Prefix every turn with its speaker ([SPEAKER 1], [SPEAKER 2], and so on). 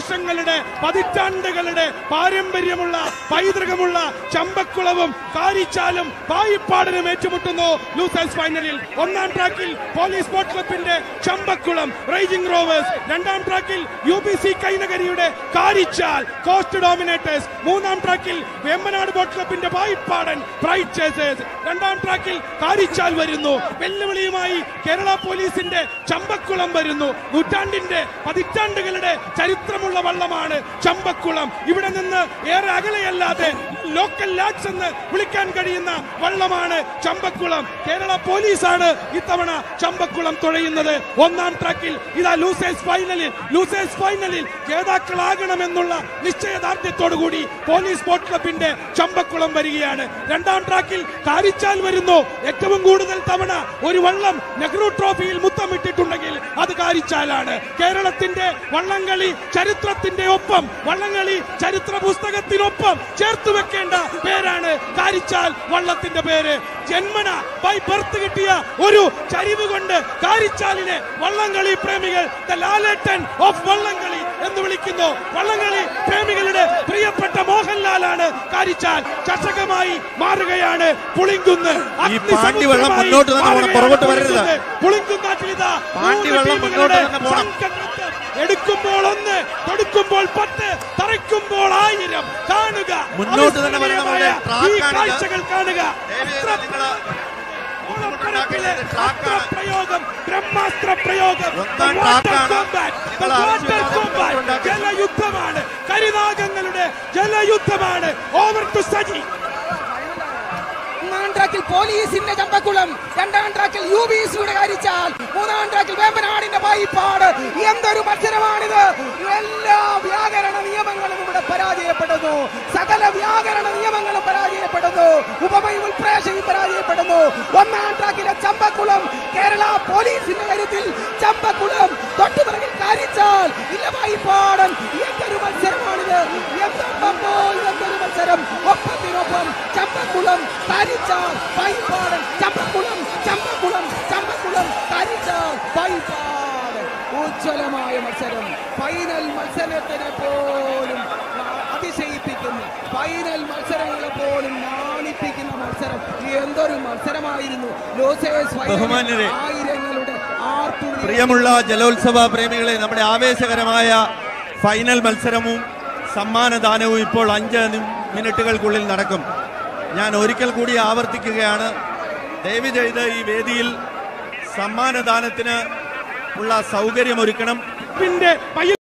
[SPEAKER 1] വർഷങ്ങളുടെ പതിറ്റാണ്ടുകളുടെ പാരമ്പര്യമുള്ള പൈതൃകമുള്ള ചമ്പക്കുളവും കാരിച്ചാലും പായിപ്പാടനും ഏറ്റുമുട്ടുന്നു ലൂസേഴ്സ് ഫൈനലിൽ ഒന്നാം ട്രാക്കിൽ പോലീസ് ബോട്ട് ക്ലബിന്റെ ചമ്പക്കുളം റേജിംഗ് റോവേഴ്സ് രണ്ടാം ട്രാക്കിൽ യു ബി സി കൈനകരിയുടെ കാരിച്ചാൽ കോസ്റ്റ് ഡോമിനേറ്റേഴ്സ് മൂന്നാം ട്രാക്കിൽ വേമ്പനാട് ബോട്ട് ക്ലബിന്റെ പായിപ്പാടൻ പ്രൈഡ് ചേസേഴ്സ് രണ്ടാം ട്രാക്കിൽ കാരിച്ചാൽ വരുന്നു വെല്ലുവിളിയുമായി കേരള പോലീസിന്റെ ചമ്പക്കുളം വരുന്നു നൂറ്റാണ്ടിന്റെ പതിറ്റാണ്ടുകളുടെ ചരിത്രമുള്ള വള്ളമാണ് ചമ്പക്കുളം ഇവിടെ നിന്ന് ഏറെ അകലെയല്ലാതെ ലോക്കൽ ലാഡ്സ് എന്ന് വിളിക്കാൻ കഴിയുന്ന വള്ളമാണ് ചമ്പക്കുളം കേരള പോലീസാണ് ഇത്തവണ ചമ്പക്കുളം തുഴയുന്നത് ഒന്നാം ട്രാക്കിൽ ഇതാ ലൂസേഴ്സ് ഫൈനലിൽ ലൂസേഴ്സ് ഫൈനലിൽ ജേതാക്കളാകണമെന്നുള്ള നിശ്ചയദാർഢ്യത്തോടുകൂടി പോലീസ് ബോട്ട് ക്ലബിന്റെ ചമ്പക്കുളം വരികയാണ് രണ്ടാം ട്രാക്കിൽ കാരിച്ചാൽ വരുന്നു ഏറ്റവും കൂടുതൽ തവണ ഒരു വള്ളം നെഹ്റു ട്രോഫിയിൽ മുത്തമിട്ടിട്ടുണ്ടെങ്കിൽ അത് കാരിച്ചാലാണ് കേരളത്തിന്റെ വള്ളംകളി ചരിത്രത്തിന്റെ ഒപ്പം വള്ളംകളി ചരിത്ര പുസ്തകത്തിനൊപ്പം ചേർത്ത് വെക്കേണ്ട പേരാണ് കാരിച്ചാൽ വള്ളത്തിന്റെ പേര് ജന്മന ബൈ ബർത്ത് കിട്ടിയ ഒരു ചരിവ് കൊണ്ട് കാരിച്ചാലിനെ വള്ളംകളി പ്രേമികൾ ദ ലാലേട്ടൻ ഓഫ് വള്ളംകളി എന്ന് വിളിക്കുന്നു വള്ളംകളി പ്രേമികളുടെ പ്രിയപ്പെട്ട മോഹൻലാലാണ് കാരിച്ചാൽ ചഷകമായി മാറുകയാണ് പുളിങ്കുന്ന്
[SPEAKER 2] ഈ പാണ്ടി വെള്ളം മുന്നോട്ട് തന്നെ പോകണം, പുറകോട്ട് വരരുത്.
[SPEAKER 1] പുളിങ്കുന്നാറ്റിലിതാ
[SPEAKER 2] പാണ്ടി
[SPEAKER 1] മൂന്ന്
[SPEAKER 2] വെള്ളം മുന്നോട്ട്
[SPEAKER 1] ടീമുകളുടെ
[SPEAKER 2] തന്നെ പോകണം.
[SPEAKER 1] സംഘനൃത്തം. എടുക്കുമ്പോൾ ഒന്ന് തൊടുക്കുമ്പോൾ പത്ത് തറയ്ക്കുമ്പോൾ ആയിരം കാണുക
[SPEAKER 2] മുന്നോട്ട് തന്നെ വരണവരുടെ
[SPEAKER 1] അവിസ്മരണീയമായ ഈ
[SPEAKER 2] ട്രാക്കാണിത്.
[SPEAKER 1] കാഴ്ചകൾ കാണുക
[SPEAKER 2] ദയവേത്
[SPEAKER 1] അത്ര
[SPEAKER 2] നിങ്ങള്
[SPEAKER 1] ഓളപ്പരപ്പിലെ
[SPEAKER 2] ഇത് ട്രാക്കാണ്.
[SPEAKER 1] അസ്ത്രപ്രയോഗം ബ്രഹ്മാസ്ത്ര പ്രയോഗം
[SPEAKER 2] ഒന്നാം
[SPEAKER 1] The water
[SPEAKER 2] ട്രാക്കാണ്.
[SPEAKER 1] combat, the
[SPEAKER 2] നിങ്ങൾ
[SPEAKER 1] water
[SPEAKER 2] ആവശ്യമില്ലാതെ
[SPEAKER 1] combat.
[SPEAKER 2] ഉണ്ടാക്കരുത്.
[SPEAKER 1] ജലയുദ്ധമാണ് കരിനാഗങ്ങളുടെ ജലയുദ്ധമാണ് ഓവർ ടു സജി
[SPEAKER 3] ഒന്നാം ട്രാക്കിൽ പോലീസിന്റെ ചമ്പക്കുളം രണ്ടാം ട്രാക്കിൽ യു ബി സിയുടെ കാരിച്ചാൽ മൂന്നാം ട്രാക്കിൽ വേമ്പനാടിന്റെ വായിപ്പാട് എന്തൊരു മത്സരമാണിത് എല്ലാ വ്യാകരണ നിയമങ്ങളും ഇവിടെ പരാജയപ്പെടുന്നു സകല വ്യാകരണ നിയമങ്ങളും പരാജയപ്പെടുന്നു ഉപമയും ഉൾപ്രേക്ഷയും പരാജയപ്പെടുന്നു ഒന്നാം ട്രാക്കിലെ ചമ്പക്കുളം കേരള പോലീസിന്റെ കാര്യത്തിൽ ചമ്പക്കുളം തൊട്ടുപിറകിൽ കാരിച്ചാൽ ഇല്ല വായിപ്പാടൻ എന്തൊരു മത്സരമാണിത് എന്തൊപ്പോ എന്തൊരു മത്സരം ഒപ്പത്തിനൊപ്പം ചമ്പക്കുളം കാരിച്ചാൽ വായിപ്പാടൻ ചമ്പക്കുളം ചമ്പക്കുളം ചമ്പക്കുളം കാരിച്ചാൽ വായിപ്പാടൻ ഉജ്ജ്വലമായ മത്സരം ഫൈനൽ മത്സരത്തിനെ പോലും അതിശയിപ്പിക്കുന്നു ഫൈനൽ മത്സരങ്ങളെ പോലും നാണിപ്പിക്കുന്ന മത്സരം എന്തൊരു മത്സരമായിരുന്നു ലോസേഴ്സ് ഫൈനലിൽ
[SPEAKER 2] ബഹുമാന്യരെ.
[SPEAKER 3] ആയിരങ്ങളുടെ ആർപ്പുവിളി
[SPEAKER 2] പ്രിയമുള്ള ജലോത്സവ പ്രേമികളെ നമ്മുടെ ആവേശകരമായ ഫൈനൽ മത്സരവും സമ്മാനദാനവും ഇപ്പോൾ അഞ്ച് നി- മിനിറ്റുകൾക്കുള്ളിൽ നടക്കും ഞാൻ ഒരിക്കൽ കൂടി ആവർത്തിക്കുകയാണ് ദയവ് ചെയ്ത് ഈ വേദിയിൽ സമ്മാനദാനത്തിന് ഉള്ള സൗകര്യമൊരുക്കണം
[SPEAKER 1] പിന്നെ